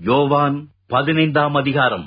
யோவான் பதினைந்தாம் அதிகாரம்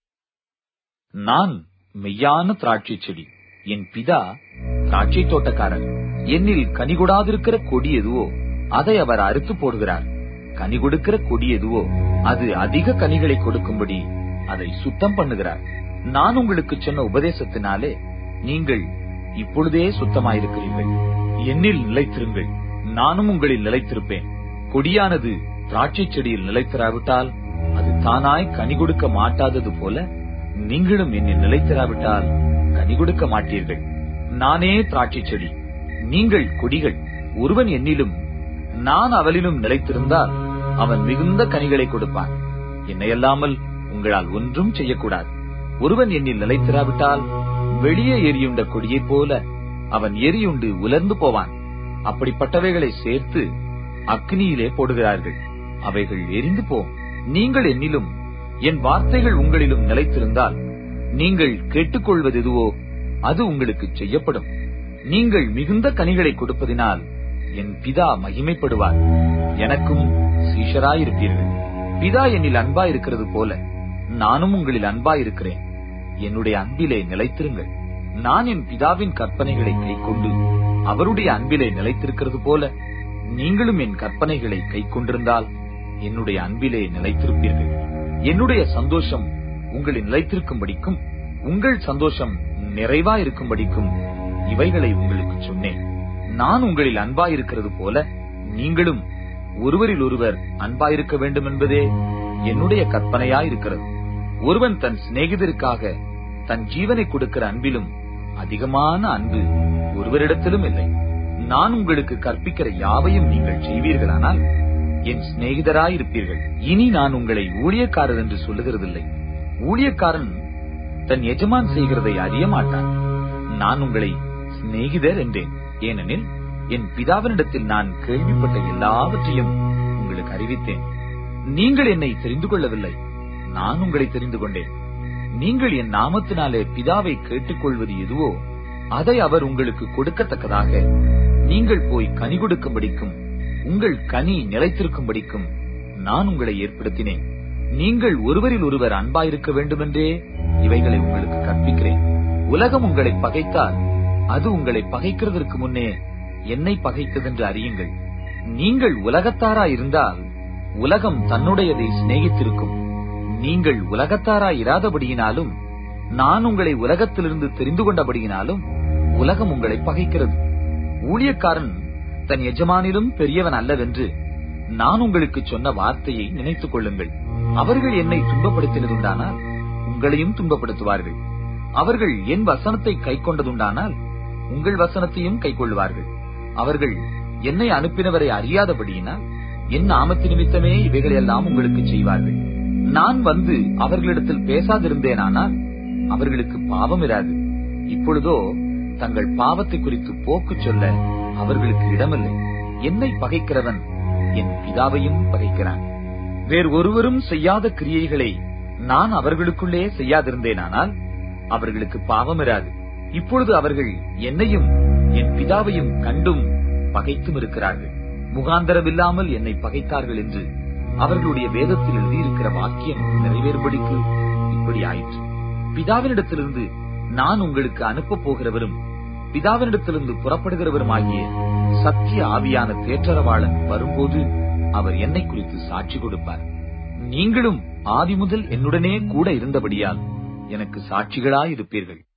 நான் மெய்யான திராட்சை செடி என் பிதா திராட்சை தோட்டக்காரர் என்னில் கனி கொடாதிருக்கிற கொடி எதுவோ அதை அவர் அறுத்து போடுகிறார் கனி கொடுக்கிற கொடி எதுவோ அது அதிக கனிகளை கொடுக்கும்படி அதை சுத்தம் பண்ணுகிறார் நான் உங்களுக்கு சொன்ன உபதேசத்தினாலே நீங்கள் இப்பொழுதே சுத்தமாயிருக்கிறீர்கள் என்னில் நிலைத்திருங்கள் நானும் உங்களில் நிலைத்திருப்பேன் கொடியானது திராட்சை செடியில் நிலைத்திராவிட்டால் அது தானாய் கனி கொடுக்க மாட்டாதது போல நீங்களும் என்னில் நிலைத்திராவிட்டால் கனி கொடுக்க மாட்டீர்கள் நானே திராட்சை செடி நீங்கள் கொடிகள் ஒருவன் என்னிலும் நான் அவளிலும் நிலைத்திருந்தால் அவன் மிகுந்த கனிகளை கொடுப்பான் என்னையல்லாமல் உங்களால் ஒன்றும் செய்யக்கூடாது ஒருவன் என்னில் நிலைத்திராவிட்டால் வெளியே எரியுண்ட கொடியைப் போல அவன் எரியுண்டு உலர்ந்து போவான் அப்படிப்பட்டவைகளை சேர்த்து அக்னியிலே போடுகிறார்கள் அவைகள் எரிந்து போம் நீங்கள் என்னிலும் என் வார்த்தைகள் உங்களிலும் நிலைத்திருந்தால் நீங்கள் கேட்டுக்கொள்வது எதுவோ அது உங்களுக்கு செய்யப்படும் நீங்கள் மிகுந்த கனிகளை கொடுப்பதினால் என் பிதா மகிமைப்படுவார் எனக்கும் சீஷராயிருப்பீர்கள் பிதா என்னில் அன்பாயிருக்கிறது போல நானும் உங்களில் அன்பாயிருக்கிறேன் என்னுடைய அன்பிலே நிலைத்திருங்கள் நான் என் பிதாவின் கற்பனைகளை கைக்கொண்டு அவருடைய அன்பிலே நிலைத்திருக்கிறது போல நீங்களும் என் கற்பனைகளை கைக்கொண்டிருந்தால் என்னுடைய அன்பிலே நிலைத்திருப்பீர்கள் என்னுடைய சந்தோஷம் உங்களில் நிலைத்திருக்கும்படிக்கும் உங்கள் சந்தோஷம் நிறைவா இருக்கும்படிக்கும் இவைகளை உங்களுக்கு சொன்னேன் நான் உங்களில் அன்பாயிருக்கிறது போல நீங்களும் ஒருவரில் ஒருவர் அன்பாயிருக்க வேண்டும் என்பதே என்னுடைய கற்பனையாயிருக்கிறது ஒருவன் தன் சிநேகிதருக்காக தன் ஜீவனை கொடுக்கிற அன்பிலும் அதிகமான அன்பு ஒருவரிடத்திலும் இல்லை நான் உங்களுக்கு கற்பிக்கிற யாவையும் நீங்கள் செய்வீர்களானால் என் சிநேகிதராயிருப்பீர்கள் இனி நான் உங்களை ஊழியக்காரர் என்று சொல்லுகிறதில்லை ஊழியக்காரன் தன் எஜமான் செய்கிறதை அறிய மாட்டான் நான் உங்களை சிநேகிதர் என்றேன் ஏனெனில் என் பிதாவினிடத்தில் நான் கேள்விப்பட்ட எல்லாவற்றையும் உங்களுக்கு அறிவித்தேன் நீங்கள் என்னை தெரிந்து கொள்ளவில்லை நான் உங்களை தெரிந்து கொண்டேன் நீங்கள் என் நாமத்தினாலே பிதாவை கேட்டுக்கொள்வது எதுவோ அதை அவர் உங்களுக்கு கொடுக்கத்தக்கதாக நீங்கள் போய் கனி கொடுக்கும்படிக்கும் உங்கள் கனி நிலைத்திருக்கும்படிக்கும் நான் உங்களை ஏற்படுத்தினேன் நீங்கள் ஒருவரில் ஒருவர் அன்பாயிருக்க வேண்டுமென்றே இவைகளை உங்களுக்கு கற்பிக்கிறேன் உலகம் உங்களை பகைத்தால் அது உங்களை பகைக்கிறதற்கு முன்னே என்னை பகைத்ததென்று அறியுங்கள் நீங்கள் உலகத்தாரா இருந்தால் உலகம் தன்னுடையதை சிநேகித்திருக்கும் நீங்கள் உலகத்தாரா இராதபடியினாலும் நான் உங்களை உலகத்திலிருந்து தெரிந்து கொண்டபடியினாலும் உலகம் உங்களை பகைக்கிறது ஊழியக்காரன் தன் எஜமானிலும் பெரியவன் அல்லவென்று நான் உங்களுக்கு சொன்ன வார்த்தையை நினைத்துக் கொள்ளுங்கள் அவர்கள் என்னை துன்பப்படுத்தினதுண்டானால் உங்களையும் துன்பப்படுத்துவார்கள் அவர்கள் என் வசனத்தை கை கொண்டதுண்டானால் உங்கள் வசனத்தையும் கை கொள்வார்கள் அவர்கள் என்னை அனுப்பினவரை அறியாதபடியினால் என் நாமத்து நிமித்தமே இவைகளெல்லாம் உங்களுக்கு செய்வார்கள் நான் வந்து அவர்களிடத்தில் பேசாதிருந்தேனானால் அவர்களுக்கு பாவம் இராது இப்பொழுதோ தங்கள் பாவத்தை குறித்து போக்கு சொல்ல அவர்களுக்கு இடமில்லை என்னை பகைக்கிறவன் என் பிதாவையும் பகைக்கிறான் வேறு ஒருவரும் செய்யாத கிரியைகளை நான் அவர்களுக்குள்ளே செய்யாதிருந்தேனானால் அவர்களுக்கு பாவம் இராது இப்பொழுது அவர்கள் என்னையும் என் பிதாவையும் கண்டும் பகைத்தும் இருக்கிறார்கள் முகாந்தரமில்லாமல் என்னை பகைத்தார்கள் என்று அவர்களுடைய வேதத்தில் எழுதியிருக்கிற வாக்கியம் நிறைவேறுபடிக்கு இப்படி ஆயிற்று பிதாவினிடத்திலிருந்து நான் உங்களுக்கு அனுப்பப் போகிறவரும் பிதாவினிடத்திலிருந்து புறப்படுகிறவரும் ஆகிய சத்திய ஆவியான தேற்றரவாளன் வரும்போது அவர் என்னை குறித்து சாட்சி கொடுப்பார் நீங்களும் ஆதி முதல் என்னுடனே கூட இருந்தபடியால் எனக்கு சாட்சிகளாயிருப்பீர்கள்